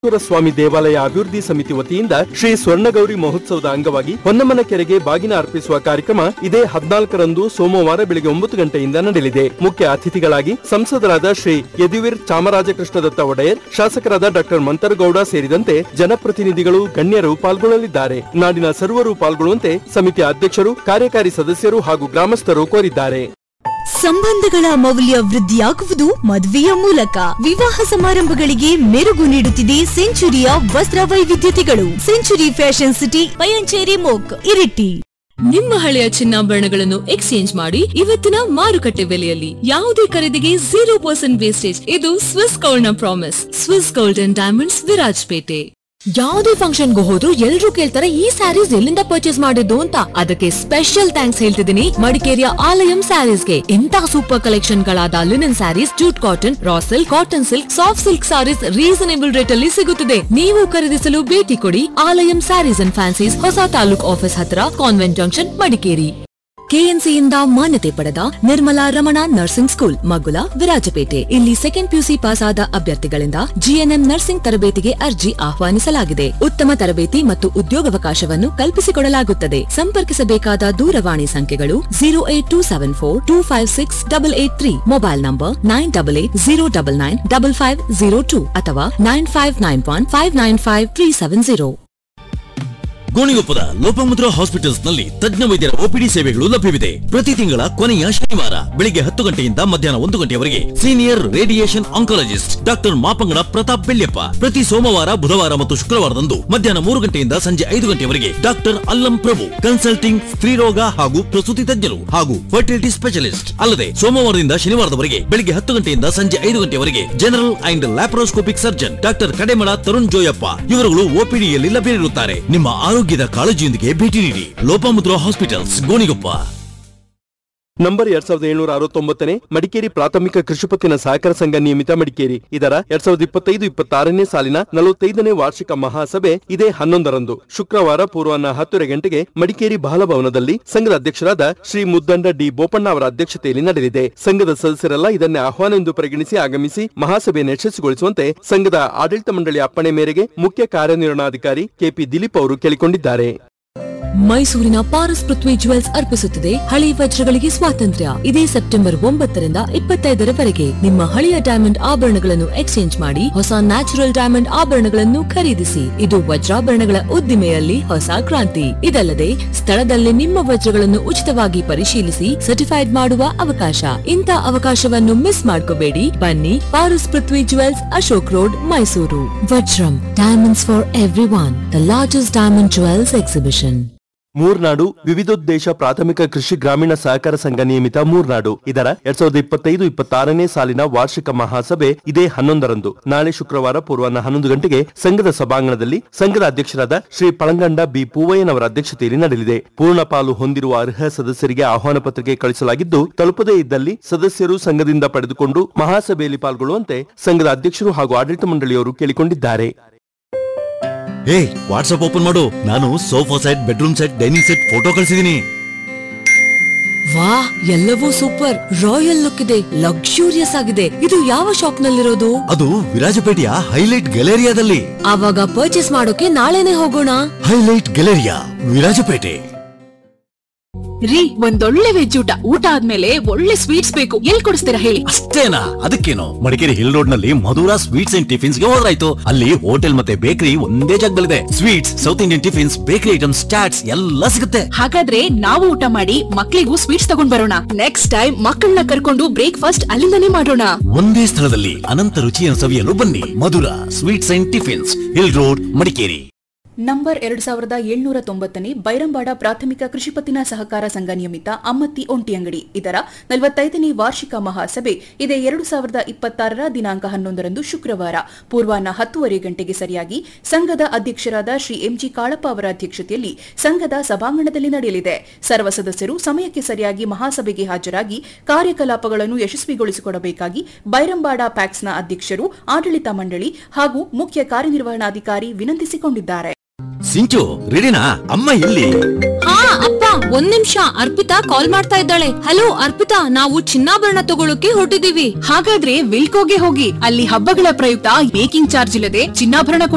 ಮಹೇಶ್ವರ ಸ್ವಾಮಿ ದೇವಾಲಯ ಅಭಿವೃದ್ಧಿ ಸಮಿತಿ ವತಿಯಿಂದ ಶ್ರೀ ಸ್ವರ್ಣಗೌರಿ ಮಹೋತ್ಸವದ ಅಂಗವಾಗಿ ಹೊನ್ನಮ್ಮನ ಕೆರೆಗೆ ಬಾಗಿನ ಅರ್ಪಿಸುವ ಕಾರ್ಯಕ್ರಮ ಇದೇ ಹದಿನಾಲ್ಕರಂದು ಸೋಮವಾರ ಬೆಳಿಗ್ಗೆ ಒಂಬತ್ತು ಗಂಟೆಯಿಂದ ನಡೆಯಲಿದೆ ಮುಖ್ಯ ಅತಿಥಿಗಳಾಗಿ ಸಂಸದರಾದ ಶ್ರೀ ಯದುವೀರ್ ಚಾಮರಾಜಕೃಷ್ಣದತ್ತ ಒಡೆಯರ್ ಶಾಸಕರಾದ ಡಾಕ್ಟರ್ ಮಂತರಗೌಡ ಸೇರಿದಂತೆ ಜನಪ್ರತಿನಿಧಿಗಳು ಗಣ್ಯರು ಪಾಲ್ಗೊಳ್ಳಲಿದ್ದಾರೆ ನಾಡಿನ ಸರ್ವರು ಪಾಲ್ಗೊಳ್ಳುವಂತೆ ಸಮಿತಿಯ ಅಧ್ಯಕ್ಷರು ಕಾರ್ಯಕಾರಿ ಸದಸ್ಯರು ಹಾಗೂ ಗ್ರಾಮಸ್ಥರು ಕೋರಿದ್ದಾರೆ ಸಂಬಂಧಗಳ ಮೌಲ್ಯ ವೃದ್ಧಿಯಾಗುವುದು ಮದುವೆಯ ಮೂಲಕ ವಿವಾಹ ಸಮಾರಂಭಗಳಿಗೆ ಮೆರುಗು ನೀಡುತ್ತಿದೆ ಸೆಂಚುರಿಯ ವಸ್ತ್ರ ವೈವಿಧ್ಯತೆಗಳು ಸೆಂಚುರಿ ಫ್ಯಾಷನ್ ಸಿಟಿ ಪಯಂಚೇರಿ ಮೋಕ್ ಇರಿಟಿ ನಿಮ್ಮ ಹಳೆಯ ಚಿನ್ನಾಭರಣಗಳನ್ನು ಎಕ್ಸ್ಚೇಂಜ್ ಮಾಡಿ ಇವತ್ತಿನ ಮಾರುಕಟ್ಟೆ ಬೆಲೆಯಲ್ಲಿ ಯಾವುದೇ ಖರೀದಿಗೆ ಜೀರೋ ಪರ್ಸೆಂಟ್ ವೇಸ್ಟೇಜ್ ಇದು ಸ್ವಿಸ್ ಗೋಲ್ಡ್ ನ promise Swiss gold and diamonds Virajpet ಯಾವುದೇ ಫಂಕ್ಷನ್ಗೂ ಹೋದ್ರು ಎಲ್ರೂ ಕೇಳ್ತಾರೆ ಈ ಸ್ಯಾರೀಸ್ ಎಲ್ಲಿಂದ ಪರ್ಚೇಸ್ ಮಾಡಿದ್ದು ಅಂತ ಅದಕ್ಕೆ ಸ್ಪೆಷಲ್ ಥ್ಯಾಂಕ್ಸ್ ಹೇಳ್ತಿದ್ದೀನಿ ಮಡಿಕೇರಿಯ ಆಲಯಂ ಸ್ಯಾರೀಸ್ಗೆ ಇಂತಹ ಸೂಪರ್ ಕಲೆಕ್ಷನ್ ಗಳಾದ linen sarees jute cotton raw silk cotton silk soft silk sarees reasonable rate ಅಲ್ಲಿ ಸಿಗುತ್ತದೆ ನೀವು ಖರೀದಿಸಲು ಭೇಟಿ ಕೊಡಿ ಆಲಯಂ ಸ್ಯಾರೀಸ್ ಅಂಡ್ ಫ್ಯಾನ್ಸೀಸ್ ಹೊಸ ತಾಲೂಕ್ ಆಫೀಸ್ ಹತ್ರ ಕಾನ್ವೆಂಟ್ ಜಂಕ್ಷನ್ ಮಡಿಕೇರಿ ಕೆಎನ್ಸಿಯಿಂದ ಮಾನ್ಯತೆ ಪಡೆದ ನಿರ್ಮಲಾ ರಮಣ ನರ್ಸಿಂಗ್ ಸ್ಕೂಲ್ ಮಗುಲ ವಿರಾಜಪೇಟೆ ಇಲ್ಲಿ ಸೆಕೆಂಡ್ ಪಿಯುಸಿ ಪಾಸ್ ಆದ ಅಭ್ಯರ್ಥಿಗಳಿಂದ ಜಿಎನ್ಎಂ ನರ್ಸಿಂಗ್ ತರಬೇತಿಗೆ ಅರ್ಜಿ ಆಹ್ವಾನಿಸಲಾಗಿದೆ ಉತ್ತಮ ತರಬೇತಿ ಮತ್ತು ಉದ್ಯೋಗಾವಕಾಶವನ್ನು ಕಲ್ಪಿಸಿಕೊಡಲಾಗುತ್ತದೆ ಸಂಪರ್ಕಿಸಬೇಕಾದ ದೂರವಾಣಿ ಸಂಖ್ಯೆಗಳು zero eight two seven four two five six double eight three mobile number nine double eight zero double nine double five zero two ಅಥವಾ nine five nine one five nine five three seven zero ಗೋಣಿಗೊಪ್ಪದ Lopamudra hospitals ನಲ್ಲಿ ತಜ್ಞ ವೈದ್ಯರ OPD ಸೇವೆಗಳು ಲಭ್ಯವಿದೆ ಪ್ರತಿ ತಿಂಗಳ ಕೊನೆಯ ಶನಿವಾರ ಬೆಳಿಗ್ಗೆ ಹತ್ತು ಗಂಟೆಯಿಂದ ಮಧ್ಯಾಹ್ನ ಒಂದು ಗಂಟೆಯವರೆಗೆ senior radiation oncologist doctor Mapangada Pratap Belliappa ಪ್ರತಿ ಸೋಮವಾರ ಬುಧವಾರ ಮತ್ತು ಶುಕ್ರವಾರದಂದು ಮಧ್ಯಾಹ್ನ ಮೂರು ಗಂಟೆಯಿಂದ ಸಂಜೆ ಐದು ಗಂಟೆಯವರೆಗೆ ಡಾಕ್ಟರ್ ಅಲ್ಲಂ ಪ್ರಭು ಕನ್ಸಲ್ಟಿಂಗ್ ಸ್ತ್ರೀರೋಗ ಹಾಗೂ ಪ್ರಸೂತಿ ತಜ್ಞರು ಹಾಗೂ ಫರ್ಟಿಲಿಟಿ ಸ್ಪೆಷಲಿಸ್ಟ್ ಅಲ್ಲದೆ ಸೋಮವಾರದಿಂದ ಶನಿವಾರದವರೆಗೆ ಬೆಳಿಗ್ಗೆ ಹತ್ತು ಗಂಟೆಯಿಂದ ಸಂಜೆ ಐದು ಗಂಟೆಯವರೆಗೆ general and laparoscopic surgeon doctor Kademala Tarun Joyappa ಇವರುಗಳು ಒಪಿಡಿಯಲ್ಲಿ ಲಭ್ಯರಿರುತ್ತಾರೆ ನಿಮ್ಮ ಆರೋಗ್ಯದ ಕಾಳಜಿಯೊಂದಿಗೆ ಭೇಟಿ ನೀಡಿ ಲೋಪಮುದ್ರಾ ಹಾಸ್ಪಿಟಲ್ಸ್ ಗೋಣಿಗೊಪ್ಪ ನಂಬರ್ ಎರಡ್ ಸಾವಿರದ ಏಳ್ನೂರ ಅರವತ್ತೊಂಬತ್ತನೇ ಮಡಿಕೇರಿ ಪ್ರಾಥಮಿಕ ಕೃಷಿಪತ್ತಿನ ಸಹಕಾರ ಸಂಘ ನಿಯಮಿತ ಮಡಿಕೇರಿ ಇದರ ಎರಡ್ ಸಾವಿರದ ಇಪ್ಪತ್ತೈದು ಇಪ್ಪತ್ತಾರನೇ ಸಾಲಿನ ನಲವತ್ತೈದನೇ ವಾರ್ಷಿಕ ಮಹಾಸಭೆ ಇದೇ ಹನ್ನೊಂದರಂದು ಶುಕ್ರವಾರ ಪೂರ್ವಾಹ್ನ ಹತ್ತುವರೆ ಗಂಟೆಗೆ ಮಡಿಕೇರಿ ಬಾಲಭವನದಲ್ಲಿ ಸಂಘದ ಅಧ್ಯಕ್ಷರಾದ ಶ್ರೀ ಮುದ್ದಂಡ ಡಿ ಬೋಪಣ್ಣ ಅವರ ಅಧ್ಯಕ್ಷತೆಯಲ್ಲಿ ನಡೆಯಲಿದೆ ಸಂಘದ ಸದಸ್ಯರೆಲ್ಲ ಇದನ್ನೇ ಆಹ್ವಾನ ಎಂದು ಪರಿಗಣಿಸಿ ಆಗಮಿಸಿ ಮಹಾಸಭೆಯನ್ನು ಯಶಸ್ವಿಗೊಳಿಸುವಂತೆ ಸಂಘದ ಆಡಳಿತ ಮಂಡಳಿ ಅಪ್ಪಣೆ ಮೇರೆಗೆ ಮುಖ್ಯ ಕಾರ್ಯನಿರ್ವಹಣಾಧಿಕಾರಿ ಕೆಪಿ ದಿಲೀಪ್ ಅವರು ಕೇಳಿಕೊಂಡಿದ್ದಾರೆ ಮೈಸೂರಿನ ಪಾರಸ್ ಪೃಥ್ವಿ ಜುವೆಲ್ಸ್ ಅರ್ಪಿಸುತ್ತದೆ ಹಳೆ ವಜ್ರಗಳಿಗೆ ಸ್ವಾತಂತ್ರ್ಯ ಇದೇ ಸೆಪ್ಟೆಂಬರ್ ಒಂಬತ್ತರಿಂದ ಇಪ್ಪತ್ತೈದರವರೆಗೆ ನಿಮ್ಮ ಹಳೆಯ ಡೈಮಂಡ್ ಆಭರಣಗಳನ್ನು ಎಕ್ಸ್ಚೇಂಜ್ ಮಾಡಿ ಹೊಸ ನ್ಯಾಚುರಲ್ ಡೈಮಂಡ್ ಆಭರಣಗಳನ್ನು ಖರೀದಿಸಿ ಇದು ವಜ್ರಾಭರಣಗಳ ಉದ್ದಿಮೆಯಲ್ಲಿ ಹೊಸ ಕ್ರಾಂತಿ ಇದಲ್ಲದೆ ಸ್ಥಳದಲ್ಲೇ ನಿಮ್ಮ ವಜ್ರಗಳನ್ನು ಉಚಿತವಾಗಿ ಪರಿಶೀಲಿಸಿ ಸರ್ಟಿಫೈಡ್ ಮಾಡುವ ಅವಕಾಶ ಇಂಥ ಅವಕಾಶವನ್ನು ಮಿಸ್ ಮಾಡ್ಕೋಬೇಡಿ ಬನ್ನಿ Paras Prithvi jewels Ashok road Mysuru Vajram diamonds for everyone the largest diamond jewels exhibition Murnad ವಿವಿಧೋದ್ದೇಶ ಪ್ರಾಥಮಿಕ ಕೃಷಿ ಗ್ರಾಮೀಣ ಸಹಕಾರ ಸಂಘ ನಿಯಮಿತ ಮೂರ್ನಾಡು ಇದರ ಎರಡ್ ಸಾವಿರದ ಇಪ್ಪತ್ತೈದು ಇಪ್ಪತ್ತಾರನೇ ಸಾಲಿನ ವಾರ್ಷಿಕ ಮಹಾಸಭೆ ಇದೇ ಹನ್ನೊಂದರಂದು ನಾಳೆ ಶುಕ್ರವಾರ ಪೂರ್ವಾಹ್ನ ಹನ್ನೊಂದು ಗಂಟೆಗೆ ಸಂಘದ ಸಭಾಂಗಣದಲ್ಲಿ ಸಂಘದ ಅಧ್ಯಕ್ಷರಾದ ಶ್ರೀ ಪಳಂಗಂಡ ಬಿ ಪೂವಯ್ಯನವರ ಅಧ್ಯಕ್ಷತೆಯಲ್ಲಿ ನಡೆಯಲಿದೆ ಪೂರ್ಣ ಪಾಲು ಹೊಂದಿರುವ ಅರ್ಹ ಸದಸ್ಯರಿಗೆ ಆಹ್ವಾನ ಪತ್ರಿಕೆ ಕಳಿಸಲಾಗಿದ್ದು ತಲುಪದೇ ಇದ್ದಲ್ಲಿ ಸದಸ್ಯರು ಸಂಘದಿಂದ ಪಡೆದುಕೊಂಡು ಮಹಾಸಭೆಯಲ್ಲಿ ಪಾಲ್ಗೊಳ್ಳುವಂತೆ ಸಂಘದ ಅಧ್ಯಕ್ಷರು ಹಾಗೂ ಆಡಳಿತ ಮಂಡಳಿಯವರು ಕೇಳಿಕೊಂಡಿದ್ದಾರೆ ಹೇ ವಾಟ್ಸ್ಆಪ್ ಓಪನ್ ಮಾಡು ನಾನು sofa set bedroom set dining set photo ಕಳಿಸಿದೀನಿ ವಾ ಎಲ್ಲವೂ ಸೂಪರ್ ರಾಯಲ್ ಲುಕ್ ಇದೆ ಲಕ್ಸುರಿಯಸ್ ಆಗಿದೆ ಇದು ಯಾವ ಶಾಪ್ ನಲ್ಲಿರೋದು ಅದು ವಿರಾಜಪೇಟೆಯ ಹೈಲೈಟ್ ಗ್ಯಾಲೇರಿಯಾದಲ್ಲಿ ಆವಾಗ ಪರ್ಚೇಸ್ ಮಾಡೋಕೆ ನಾಳೆನೆ ಹೋಗೋಣ ಹೈಲೈಟ್ ಗ್ಯಾಲೇರಿಯಾ ವಿರಾಜಪೇಟೆ ರೀ ಒಂದೊಳ್ಳೆ ವೆಜ್ ಊಟ ಊಟ ಆದ್ಮೇಲೆ ಒಳ್ಳೆ ಸ್ವೀಟ್ಸ್ ಬೇಕು ಎಲ್ ಕೊಡಿಸ್ತೀರಾ ಹೇಳಿ ಅಷ್ಟೇನಾ ಅದಕ್ಕೇನು ಮಡಿಕೇರಿ ಹಿಲ್ ರೋಡ್ ನಲ್ಲಿ ಮಧುರಾ ಸ್ವೀಟ್ಸ್ ಅಂಡ್ ಟಿಫಿನ್ಸ್ ಗೆ ಹೋದ್ರಾಯ್ತು ಅಲ್ಲಿ ಹೋಟೆಲ್ ಮತ್ತೆ ಬೇಕರಿ ಒಂದೇ ಜಾಗದಲ್ಲಿದೆ sweets south Indian tiffins bakery items chats ಎಲ್ಲ ಸಿಗುತ್ತೆ ಹಾಗಾದ್ರೆ ನಾವು ಊಟ ಮಾಡಿ ಮಕ್ಳಿಗೂ ಸ್ವೀಟ್ಸ್ ತಗೊಂಡ್ ಬರೋಣ ನೆಕ್ಸ್ಟ್ ಟೈಮ್ ಮಕ್ಕಳನ್ನ ಕರ್ಕೊಂಡು ಬ್ರೇಕ್ಫಾಸ್ಟ್ ಅಲ್ಲಿಂದನೇ ಮಾಡೋಣ ಒಂದೇ ಸ್ಥಳದಲ್ಲಿ ಅನಂತ ರುಚಿಯನ್ನು ಸವಿಯಲು ಬನ್ನಿ Madhura sweets and tiffins hill road Madikeri number ಎರಡು ಸಾವಿರದ ಏಳ್ನೂರ ತೊಂಬತ್ತನೇ ಬೈರಂಬಾಡ ಪ್ರಾಥಮಿಕ ಕೃಷಿಪತ್ತಿನ ಸಹಕಾರ ಸಂಘ ನಿಯಮಿತ ಅಮ್ಮತ್ತಿ ಒಂಟಿಯಂಗಡಿ ಇದರ ನಲವತ್ತೈದನೇ ವಾರ್ಷಿಕ ಮಹಾಸಭೆ ಇದೇ ಎರಡು ಸಾವಿರದ ಇಪ್ಪತ್ತಾರರ ದಿನಾಂಕ ಹನ್ನೊಂದರಂದು ಶುಕ್ರವಾರ ಪೂರ್ವಾಹ್ನ ಹತ್ತುವರೆ ಗಂಟೆಗೆ ಸರಿಯಾಗಿ ಸಂಘದ ಅಧ್ಯಕ್ಷರಾದ ಶ್ರೀ ಎಂಜಿ ಕಾಳಪ್ಪ ಅವರ ಅಧ್ಯಕ್ಷತೆಯಲ್ಲಿ ಸಂಘದ ಸಭಾಂಗಣದಲ್ಲಿ ನಡೆಯಲಿದೆ ಸರ್ವ ಸದಸ್ಯರು ಸಮಯಕ್ಕೆ ಸರಿಯಾಗಿ ಮಹಾಸಭೆಗೆ ಹಾಜರಾಗಿ ಕಾರ್ಯಕಲಾಪಗಳನ್ನು ಯಶಸ್ವಿಗೊಳಿಸಿಕೊಡಬೇಕಾಗಿ ಬೈರಂಬಾಡ ಪ್ಯಾಕ್ಸ್ನ ಅಧ್ಯಕ್ಷರು ಆಡಳಿತ ಮಂಡಳಿ ಹಾಗೂ ಮುಖ್ಯ ಕಾರ್ಯನಿರ್ವಹಣಾಧಿಕಾರಿ ವಿನಂತಿಸಿಕೊಂಡಿದ್ದಾರೆ ಸಿಂಚು ರೆಡಿನಾ ಅಮ್ಮ ಇಲ್ಲಿ ಹಾ ಅಪ್ಪ ಒಂದ್ ನಿಮಿಷ ಅರ್ಪಿತಾ ಕಾಲ್ ಮಾಡ್ತಾ ಇದ್ದಾಳೆ ಹಲೋ ಅರ್ಪಿತಾ ನಾವು ಚಿನ್ನಾಭರಣ ತಗೊಳಕ್ಕೆ ಹೊರಟಿದೀವಿ ಹಾಗಾದ್ರೆ ವಿಲ್ಕೋಗೆ ಹೋಗಿ ಅಲ್ಲಿ ಹಬ್ಬಗಳ ಪ್ರಯುಕ್ತ ಮೇಕಿಂಗ್ ಚಾರ್ಜ್ ಇಲ್ಲದೆ ಚಿನ್ನಾಭರಣ